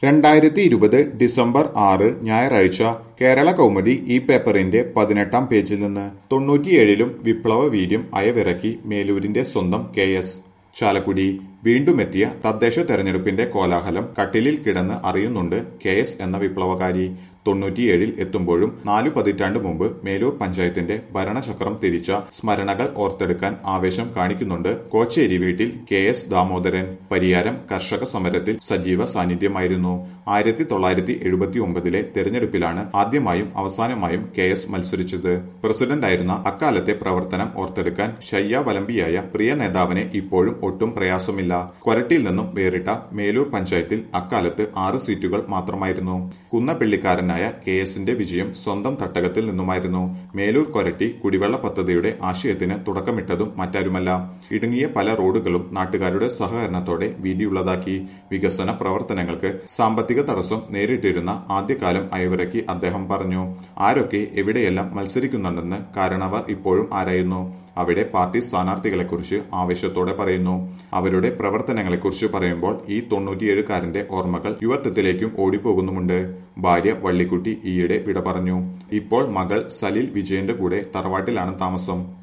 രണ്ടായിരത്തി ഇരുപത് ഡിസംബർ ആറ് ഞായറാഴ്ച കേരള കൗമുദി ഈ പേപ്പറിന്റെ പതിനെട്ടാം പേജിൽ നിന്ന് തൊണ്ണൂറ്റിയേഴിലും വിപ്ലവ വീര്യം അയവിറക്കി മേലൂരിന്റെ സ്വന്തം കെ എസ് ചാലക്കുടി വീണ്ടുമെത്തിയ തദ്ദേശ തെരഞ്ഞെടുപ്പിന്റെ കോലാഹലം കട്ടിലിൽ കിടന്ന് അറിയുന്നുണ്ട് കെ എസ് എന്ന വിപ്ലവകാരി തൊണ്ണൂറ്റിയേഴിൽ എത്തുമ്പോഴും നാലു പതിറ്റാണ്ട് മുമ്പ് മേലൂർ പഞ്ചായത്തിന്റെ ഭരണചക്രം തിരിച്ച സ്മരണകൾ ഓർത്തെടുക്കാൻ ആവേശം കാണിക്കുന്നുണ്ട് കോച്ചേരി വീട്ടിൽ കെ എസ് ദാമോദരൻ പരിയാരം കർഷക സമരത്തിൽ സജീവ സാന്നിധ്യമായിരുന്നു ആയിരത്തി തൊള്ളായിരത്തി എഴുപത്തി ഒമ്പതിലെ തെരഞ്ഞെടുപ്പിലാണ് ആദ്യമായും അവസാനമായും കെ എസ് മത്സരിച്ചത് പ്രസിഡന്റായിരുന്ന അക്കാലത്തെ പ്രവർത്തനം ഓർത്തെടുക്കാൻ ശയ്യാവലംബിയായ പ്രിയ നേതാവിനെ ഇപ്പോഴും ഒട്ടും പ്രയാസമില്ല കൊരട്ടിയിൽ നിന്നും വേറിട്ട മേലൂർ പഞ്ചായത്തിൽ അക്കാലത്ത് ആറ് സീറ്റുകൾ മാത്രമായിരുന്നു കുന്നപ്പള്ളിക്കാരനായ കെ എസിന്റെ വിജയം സ്വന്തം തട്ടകത്തിൽ നിന്നുമായിരുന്നു മേലൂർ കൊരട്ടി കുടിവെള്ള പദ്ധതിയുടെ ആശയത്തിന് തുടക്കമിട്ടതും മറ്റാരുമല്ല ഇടുങ്ങിയ പല റോഡുകളും നാട്ടുകാരുടെ സഹകരണത്തോടെ വീതിയുള്ളതാക്കി വികസന പ്രവർത്തനങ്ങൾക്ക് സാമ്പത്തിക തടസ്സം നേരിട്ടിരുന്ന ആദ്യകാലം അയവിറക്കി അദ്ദേഹം പറഞ്ഞു ആരൊക്കെ എവിടെയെല്ലാം മത്സരിക്കുന്നുണ്ടെന്ന് കാരണവർ ഇപ്പോഴും ആരായുന്നു അവിടെ പാർട്ടി സ്ഥാനാർത്ഥികളെക്കുറിച്ച് ആവേശത്തോടെ പറയുന്നു അവരുടെ പ്രവർത്തനങ്ങളെക്കുറിച്ച് പറയുമ്പോൾ ഈ തൊണ്ണൂറ്റിയേഴുകാരന്റെ ഓർമ്മകൾ യുവത്വത്തിലേക്കും ഓടിപ്പോകുന്നുമുണ്ട് ഭാര്യ വള്ളിക്കുട്ടി ഈയിടെ വിട പറഞ്ഞു ഇപ്പോൾ മകൾ സലിൽ വിജയന്റെ കൂടെ തറവാട്ടിലാണ് താമസം